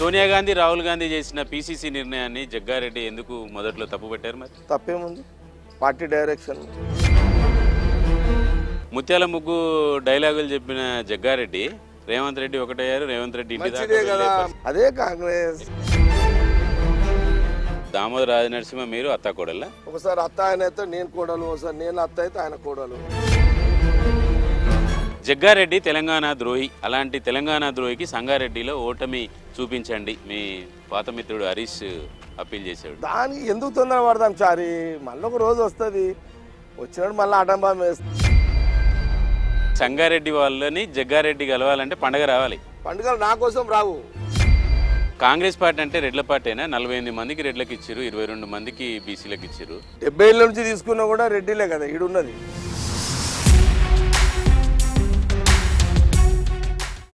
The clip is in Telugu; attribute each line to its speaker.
Speaker 1: సోనియా గాంధీ రాహుల్ గాంధీ చేసిన పీసీసీ నిర్ణయాన్ని జగ్గారెడ్డి ఎందుకు మొదట్లో తప్పుపట్టారు మరి
Speaker 2: తప్పేముంది పార్టీ డైరెక్షన్
Speaker 1: ముత్యాల ముగ్గు డైలాగులు చెప్పిన జగ్గారెడ్డి రేవంత్ రెడ్డి ఒకటయ్యారు రేవంత్ రెడ్డి ఇంటి దాకా
Speaker 2: మంచిదే కదా
Speaker 1: వెళ్ళే
Speaker 2: అదే కాంగ్రెస్
Speaker 1: దామోదర రాజనరసింహ మీరు అత్త కోడల్లా
Speaker 2: ఒకసారి అత్త ఆయన అయితే నేను కోడలు ఒకసారి నేను అత్త అయితే ఆయన కోడలు
Speaker 1: జగ్గారెడ్డి తెలంగాణ ద్రోహి అలాంటి తెలంగాణ ద్రోహికి సంగారెడ్డిలో ఓటమి చూపించండి మీ పాత మిత్రుడు హరీష్ అప్పీల్ చేశాడు
Speaker 2: దానికి ఎందుకు తొందర పడదాం చారి మళ్ళీ ఒక రోజు వస్తుంది వచ్చినప్పుడు మళ్ళీ అటంబా వేస్తుంది
Speaker 1: సంగారెడ్డి వాళ్ళని జగ్గారెడ్డి కలవాలంటే పండగ రావాలి
Speaker 2: పండుగలు నా కోసం రావు
Speaker 1: కాంగ్రెస్ పార్టీ అంటే రెడ్ల పార్టీనా నలభై ఎనిమిది మందికి రెడ్లకు ఇచ్చారు ఇరవై రెండు మందికి బీసీలకు ఇచ్చారు
Speaker 2: డెబ్బై ఏళ్ళ నుంచి తీసుకున్నా కూడా రెడ్డిలే కదా ఈడున్నది